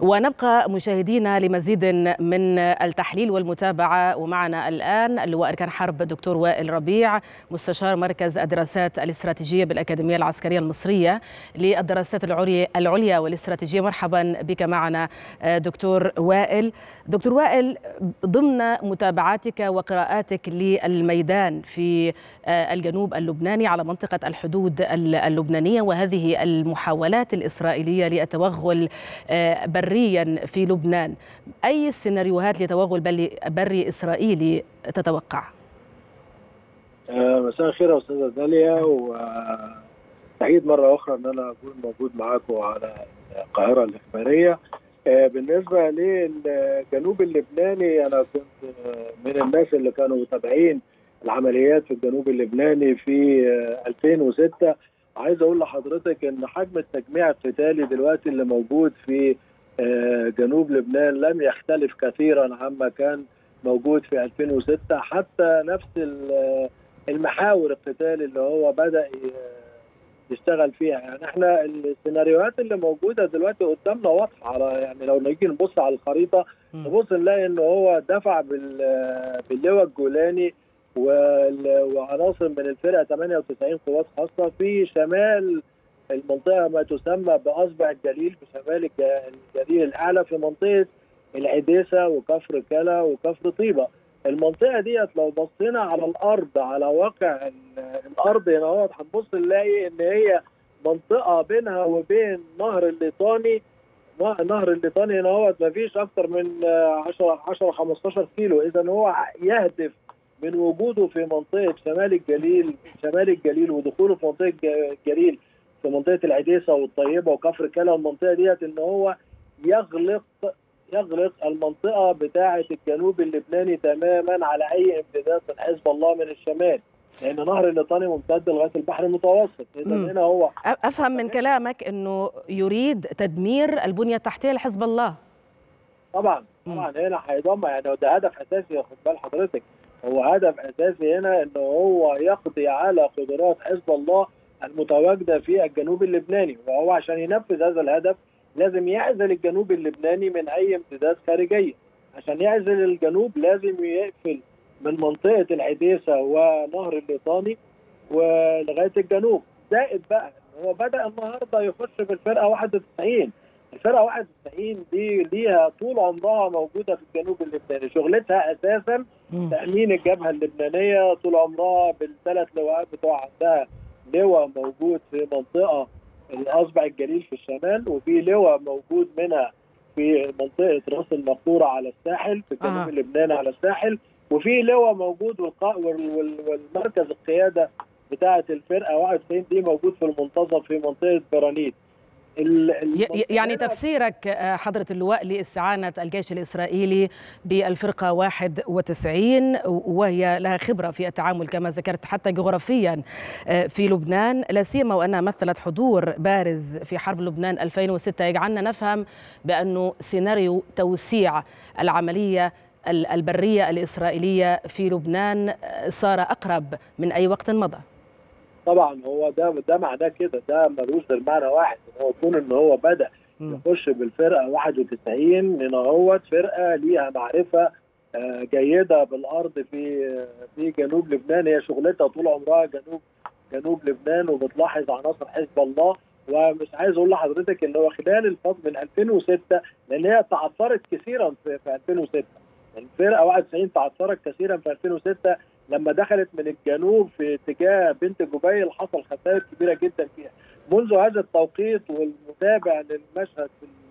ونبقى مشاهدينا لمزيد من التحليل والمتابعة ومعنا الآن اللواء أركان حرب دكتور وائل ربيع مستشار مركز الدراسات الاستراتيجية بالأكاديمية العسكرية المصرية للدراسات العليا والاستراتيجية مرحبا بك معنا دكتور وائل دكتور وائل ضمن متابعاتك وقراءاتك للميدان في الجنوب اللبناني على منطقة الحدود اللبنانية وهذه المحاولات الإسرائيلية للتوغل بريا في لبنان أي السيناريوهات لتوغل بري إسرائيلي تتوقع؟ مساء الخير يا أستاذة داليا وسعيد مرة أخرى أن أنا أكون موجود معاكم على القاهرة الإخبارية بالنسبة للجنوب اللبناني أنا كنت من الناس اللي كانوا متابعين العمليات في الجنوب اللبناني في 2006 عايز اقول لحضرتك ان حجم التجميع القتالي دلوقتي اللي موجود في جنوب لبنان لم يختلف كثيرا عما كان موجود في 2006 حتى نفس المحاور القتال اللي هو بدا يشتغل فيها يعني احنا السيناريوهات اللي موجوده دلوقتي قدامنا واضحه على يعني لو نيجي نبص على الخريطه نبص نلاقي ان هو دفع باللواء الجولاني وعناصر من الفرقه 98 قوات خاصه في شمال المنطقه ما تسمى باصبع الجليل في شمال الجليل الاعلى في منطقه العديسه وكفر كلا وكفر طيبه المنطقه ديت لو بصينا على الارض على واقع الارض هنا اهوت هنبص نلاقي ان هي منطقه بينها وبين نهر الليطاني نهر الليطاني هنا اهوت ما فيش اكتر من 10 10 15 كيلو اذا هو يهدف من وجوده في منطقه شمال الجليل شمال الجليل ودخوله في منطقه الجليل في منطقه العديسه والطيبه وكفر كلا المنطقه ديت ان هو يغلق يغلق المنطقه بتاعه الجنوب اللبناني تماما على اي امتداد من حزب الله من الشمال لان نهر الليطاني ممتد لغايه البحر المتوسط اذا هنا هو افهم من كلامك انه يريد تدمير البنيه التحتيه لحزب الله طبعا طبعا هنا هيدمر يعني ده هدف اساسي خد بال حضرتك هو هدف اساسي هنا انه هو يقضي على قدرات حزب الله المتواجده في الجنوب اللبناني وهو عشان ينفذ هذا الهدف لازم يعزل الجنوب اللبناني من اي امتداد خارجيه عشان يعزل الجنوب لازم يقفل من منطقه العديسه ونهر الليطاني ولغايه الجنوب زائد بقى هو بدا النهارده يخش بالفرقه 91 الفرقه 91 دي ليها طول عمرها موجوده في الجنوب اللبناني شغلتها اساسا تامين الجبهه اللبنانيه طول عمرها بالثلاث لواءات بتوع عندها لواء موجود في منطقه الاصبع الجليل في الشمال وفي لواء موجود منها في منطقه راس المقطوره على الساحل في الجنوب آه. اللبناني على الساحل وفي لواء موجود والمركز القياده بتاعه الفرقه 91 دي موجود في المنتصف في منطقه برانيت يعني تفسيرك حضرة اللواء لاستعانة الجيش الإسرائيلي بالفرقة 91 وهي لها خبرة في التعامل كما ذكرت حتى جغرافيا في لبنان لا سيما وأنها مثلت حضور بارز في حرب لبنان 2006 يجعلنا نفهم بأنه سيناريو توسيع العملية البرية الإسرائيلية في لبنان صار أقرب من أي وقت مضى طبعا هو ده ده معناه كده ده ملوش غير معنى واحد ان هو يكون ان هو بدا يخش بالفرقه 91 ان هو فرقه ليها معرفه جيده بالارض في في جنوب لبنان هي شغلتها طول عمرها جنوب جنوب لبنان وبتلاحظ عناصر حزب الله ومش عايز اقول لحضرتك ان هو خلال الفتره من 2006 لان هي تعثرت كثيرا في, في 2006 الفرقه 91 تعثرت كثيرا في 2006 لما دخلت من الجنوب في اتجاه بنت جبيل حصل خسائر كبيره جدا فيها منذ هذا التوقيت والمتابع للمشهد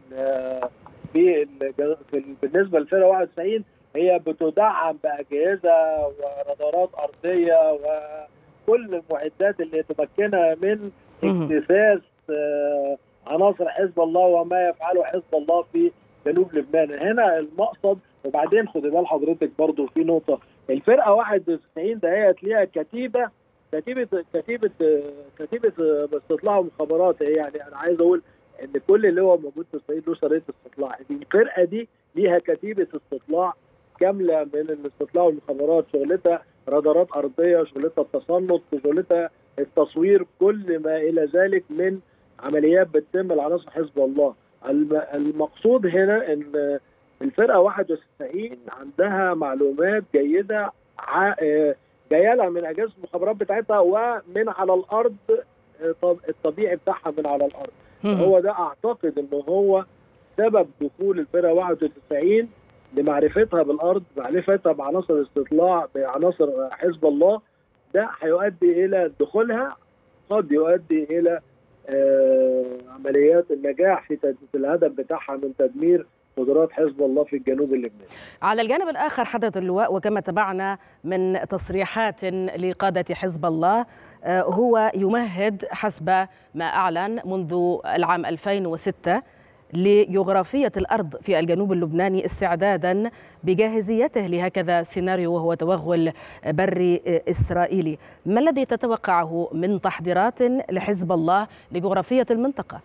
في في بالنسبه للفرقه 91 هي بتدعم باجهزه ورادارات ارضيه وكل المعدات اللي تمكنها من اكتساس عناصر حزب الله وما يفعله حزب الله في جنوب لبنان هنا المقصد وبعدين خدي بال حضرتك برضو في نقطه الفرقه 91 دهيت ليها كتيبه كتيبه كتيبه كتيبه استطلاع ومخابرات يعني انا عايز اقول ان كل اللي هو موجود في اسرائيل له شريط استطلاع الفرقه دي ليها كتيبه استطلاع كامله من الاستطلاع والمخابرات شغلتها رادارات ارضيه شغلتها التصنت شغلتها التصوير كل ما الى ذلك من عمليات بتتم لعناصر حزب الله المقصود هنا ان الفرقه 91 عندها معلومات جيده جايه لها من اجهزه المخابرات بتاعتها ومن على الارض الطبيعي بتاعها من على الارض هو ده اعتقد ان هو سبب دخول الفرقه 91 لمعرفتها بالارض معرفتها بعناصر الاستطلاع بعناصر حزب الله ده هيؤدي الى دخولها قد يؤدي الى آه عمليات النجاح في الهدف بتاعها من تدمير قدرات حزب الله في الجنوب اللبناني. على الجانب الاخر حضره اللواء وكما تبعنا من تصريحات لقاده حزب الله هو يمهد حسب ما اعلن منذ العام 2006 لجغرافية الأرض في الجنوب اللبناني استعدادا بجاهزيته لهكذا سيناريو وهو توغل بري إسرائيلي ما الذي تتوقعه من تحضيرات لحزب الله لجغرافية المنطقة؟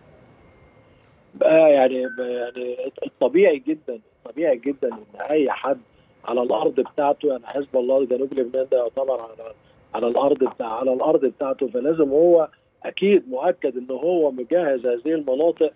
يعني يعني الطبيعي جدا طبيعي جدا ان اي حد على الارض بتاعته يعني حزب الله جنوب لبنان ده يعتبر على على الارض بتاع على الارض بتاعته فلازم هو اكيد مؤكد ان هو مجهز هذه المناطق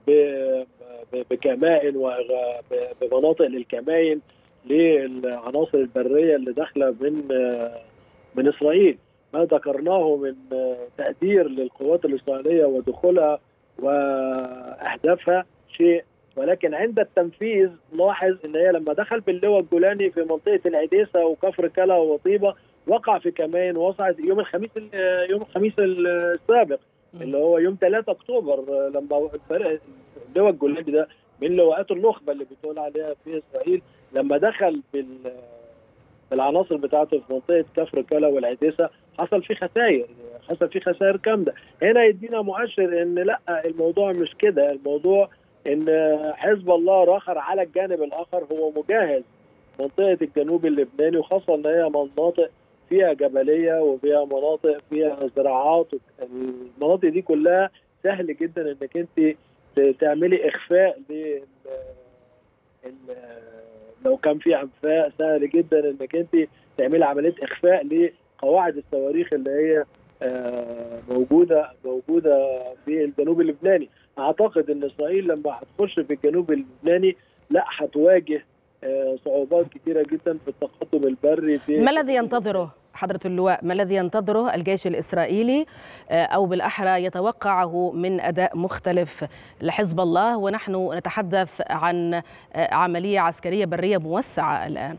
بكمائن وبمناطق للكمائن للعناصر البريه اللي داخله من من اسرائيل ما ذكرناه من تقدير للقوات الاسرائيليه ودخولها واهدافها شيء ولكن عند التنفيذ لاحظ ان هي لما دخل باللواء الجولاني في منطقه العديسه وكفر كلا وطيبه وقع في كمائن وصعد يوم الخميس يوم الخميس السابق اللي هو يوم 3 اكتوبر لما الفرق اللواء الجولاني ده من لواءات النخبه اللي بتقول عليها في اسرائيل لما دخل بال بالعناصر بتاعته في منطقه كفر كلا والعديسه حصل فيه خسائر حصل فيه خسائر جامده هنا يدينا مؤشر ان لا الموضوع مش كده الموضوع ان حزب الله راخر على الجانب الاخر هو مجهز منطقه الجنوب اللبناني وخاصه ان هي مناطق فيها جبليه وفيها مناطق فيها زراعات المناطق دي كلها سهل جدا انك انت تعملي اخفاء لل لو كان في انفاق سهل جدا انك انت تعملي عمليه اخفاء لقواعد الصواريخ اللي هي موجوده موجوده في الجنوب اللبناني اعتقد ان اسرائيل لما هتخش في الجنوب اللبناني لا هتواجه صعوبات كثيره جدا في التقدم البري في ما الذي ينتظره حضرة اللواء ما الذي ينتظره الجيش الإسرائيلي أو بالأحرى يتوقعه من أداء مختلف لحزب الله ونحن نتحدث عن عملية عسكرية برية موسعة الآن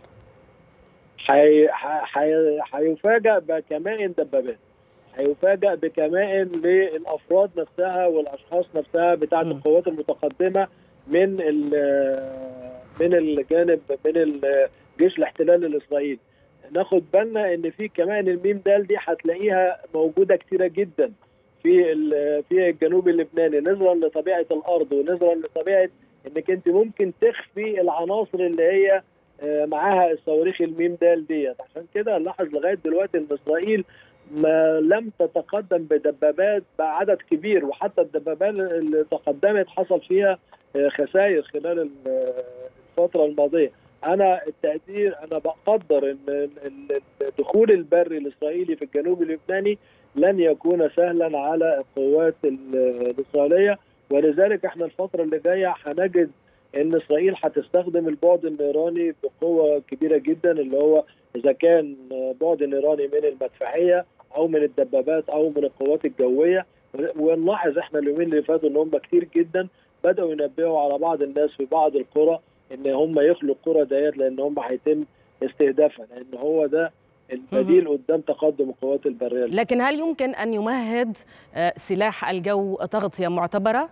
حيفاجأ بكمائن دبابات هيفاجأ بكمائن للأفراد نفسها والأشخاص نفسها بتاعة القوات المتقدمة من من الجانب من جيش الاحتلال الإسرائيلي ناخد بالنا ان في كمان الميم دال دي هتلاقيها موجوده كتيره جدا في في الجنوب اللبناني نظرا لطبيعه الارض ونظرا لطبيعه انك انت ممكن تخفي العناصر اللي هي معاها الصواريخ الميم دال ديت عشان كده نلاحظ لغايه دلوقتي ان اسرائيل ما لم تتقدم بدبابات بعدد كبير وحتى الدبابات اللي تقدمت حصل فيها خسائر خلال الفتره الماضيه انا التقدير انا بقدر ان الدخول البري الاسرائيلي في الجنوب اللبناني لن يكون سهلا على القوات الاسرائيليه ولذلك احنا الفتره اللي جايه هنجد ان اسرائيل هتستخدم البعد النيراني بقوه كبيره جدا اللي هو اذا كان بعد نيراني من المدفعيه او من الدبابات او من القوات الجويه ونلاحظ احنا اليومين اللي فاتوا ان هم كتير جدا بداوا ينبهوا على بعض الناس في بعض القرى ان هم يخلوا القرى ديت لان هم هيتم استهدافها لان هو ده البديل قدام تقدم القوات البريه لكن هل يمكن ان يمهد سلاح الجو تغطيه معتبره؟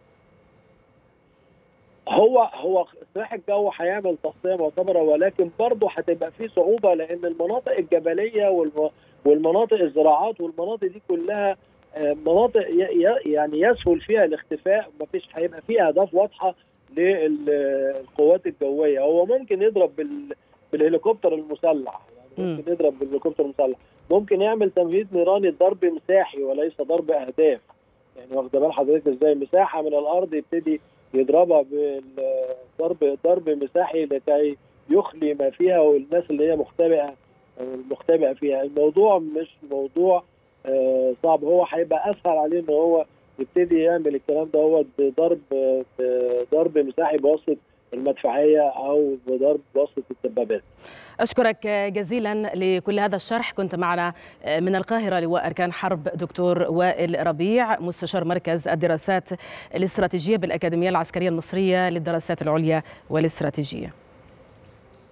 هو هو سلاح الجو هيعمل تغطيه معتبره ولكن برضه هتبقى في صعوبه لان المناطق الجبليه والمناطق الزراعات والمناطق دي كلها مناطق يعني يسهل فيها الاختفاء مفيش هيبقى فيها اهداف واضحه للقوات الجويه هو ممكن يضرب بال... بالهليكوبتر المسلح يعني ممكن يضرب بالهليكوبتر المسلح ممكن يعمل تمهيد نيراني ضرب مساحي وليس ضرب اهداف يعني واخد بال حضرتك ازاي مساحه من الارض يبتدي يضربها بالضرب ضرب مساحي لكي يخلي ما فيها والناس اللي هي مختبئه المختبئه فيها الموضوع مش موضوع صعب هو هيبقى اسهل عليه ان هو يبتدي يعمل الكلام دوت بضرب بضرب مساحي بواسطه المدفعيه او بضرب بواسطه الدبابات. اشكرك جزيلا لكل هذا الشرح كنت معنا من القاهره لواء اركان حرب دكتور وائل ربيع مستشار مركز الدراسات الاستراتيجيه بالاكاديميه العسكريه المصريه للدراسات العليا والاستراتيجيه.